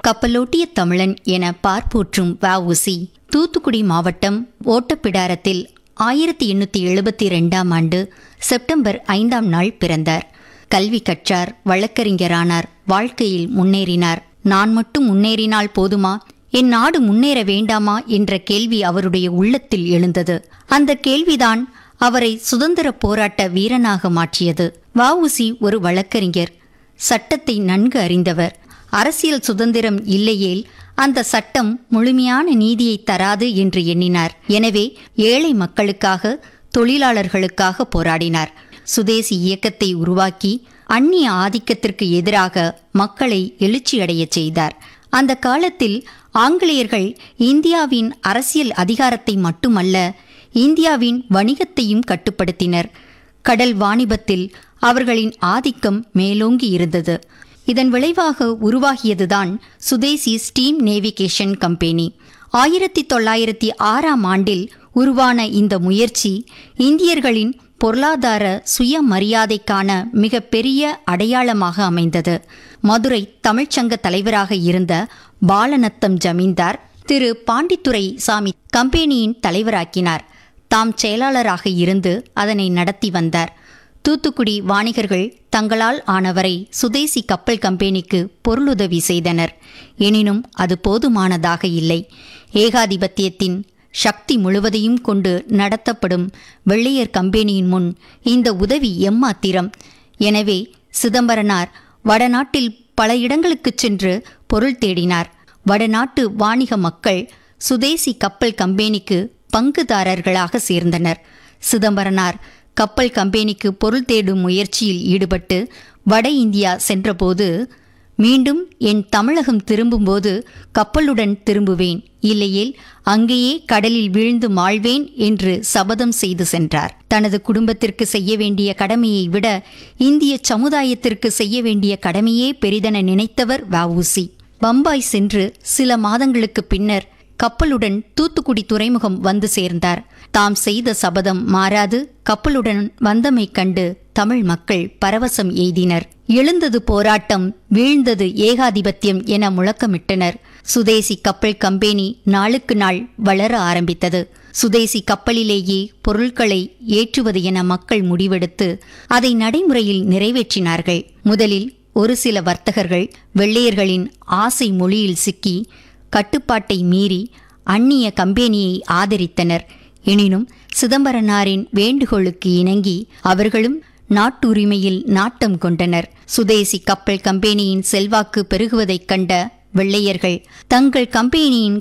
கப்பலோட்டிய தமிழன் என பார்ப்போற்றும் வஉசி தூத்துக்குடி மாவட்டம் ஓட்டப்பிடாரத்தில் ஆயிரத்தி எண்ணூற்றி எழுபத்தி ரெண்டாம் ஆண்டு செப்டம்பர் ஐந்தாம் நாள் பிறந்தார் கல்வி கற்றார் வழக்கறிஞரானார் வாழ்க்கையில் முன்னேறினார் நான் மட்டும் முன்னேறினால் போதுமா என் நாடு முன்னேற வேண்டாமா என்ற கேள்வி அவருடைய உள்ளத்தில் எழுந்தது அந்த கேள்விதான் அவரை சுதந்திர போராட்ட வீரனாக மாற்றியது வஉசி ஒரு வழக்கறிஞர் சட்டத்தை நன்கு அறிந்தவர் அரசியல் சுதந்திரம் இல்லையேல் அந்த சட்டம் முழுமையான நீதியை தராது என்று எண்ணினார் எனவே ஏழை மக்களுக்காக தொழிலாளர்களுக்காக போராடினார் சுதேசி இயக்கத்தை உருவாக்கி அந்நிய ஆதிக்கத்திற்கு எதிராக மக்களை எழுச்சியடையச் செய்தார் அந்த காலத்தில் ஆங்கிலேயர்கள் இந்தியாவின் அரசியல் அதிகாரத்தை மட்டுமல்ல இந்தியாவின் வணிகத்தையும் கட்டுப்படுத்தினர் கடல் வாணிபத்தில் அவர்களின் ஆதிக்கம் மேலோங்கி இருந்தது இதன் விளைவாக உருவாகியதுதான் சுதேசி ஸ்டீம் நேவிகேஷன் கம்பெனி ஆயிரத்தி தொள்ளாயிரத்தி ஆறாம் ஆண்டில் உருவான இந்த முயற்சி இந்தியர்களின் பொருளாதார சுயமரியாதைக்கான மிகப்பெரிய அடையாளமாக அமைந்தது மதுரை தமிழ்ச்சங்க தலைவராக இருந்த பாலநத்தம் ஜமீன்தார் திரு பாண்டித்துரை சாமி கம்பெனியின் தலைவராக்கினார் தாம் செயலாளராக இருந்து அதனை நடத்தி வந்தார் தூத்துக்குடி வாணிகர்கள் தங்களால் ஆனவரை சுதேசி கப்பல் கம்பெனிக்கு பொருளுதவி செய்தனர் எனினும் அது போதுமானதாக இல்லை ஏகாதிபத்தியத்தின் சக்தி முழுவதையும் கொண்டு நடத்தப்படும் வெள்ளையர் கம்பெனியின் முன் இந்த உதவி எம்மாத்திரம் எனவே சிதம்பரனார் வடநாட்டில் பல இடங்களுக்குச் சென்று பொருள் தேடினார் வடநாட்டு வாணிக மக்கள் சுதேசி கப்பல் கம்பெனிக்கு பங்குதாரர்களாக சேர்ந்தனர் சிதம்பரனார் கப்பல் கம்பெனிக்கு பொருள் தேடும் முயற்சியில் ஈடுபட்டு வட இந்தியா சென்றபோது மீண்டும் என் தமிழகம் திரும்பும்போது கப்பலுடன் திரும்புவேன் இல்லையேல் அங்கேயே கடலில் வீழ்ந்து மாழ்வேன் என்று சபதம் செய்து சென்றார் தனது குடும்பத்திற்கு செய்ய வேண்டிய கடமையை விட இந்திய சமுதாயத்திற்கு செய்ய வேண்டிய கடமையே பெரிதென நினைத்தவர் வஉசி பம்பாய் சென்று சில மாதங்களுக்கு பின்னர் கப்பலுடன் தூத்துக்குடி துறைமுகம் வந்து சேர்ந்தார் தாம் செய்த சபதம் மாறாது கப்பலுடன் வந்தமை கண்டு தமிழ் மக்கள் பரவசம் எய்தினர் எழுந்தது போராட்டம் வீழ்ந்தது ஏகாதிபத்தியம் என முழக்கமிட்டனர் சுதேசி கப்பல் கம்பெனி நாளுக்கு நாள் வளர ஆரம்பித்தது சுதேசி கப்பலிலேயே பொருட்களை ஏற்றுவது என மக்கள் முடிவெடுத்து அதை நடைமுறையில் நிறைவேற்றினார்கள் முதலில் ஒரு சில வர்த்தகர்கள் வெள்ளையர்களின் ஆசை மொழியில் சிக்கி கட்டுப்பாட்டை மீறி அந்நிய கம்பெனியை ஆதரித்தனர் எனினும் சிதம்பரனாரின் வேண்டுகோளுக்கு இணங்கி அவர்களும் நாட்டுரிமையில் நாட்டம் கொண்டனர் சுதேசி கப்பல் கம்பெனியின் செல்வாக்கு பெருகுவதைக் கண்ட வெள்ளையர்கள் தங்கள் கம்பெனியின்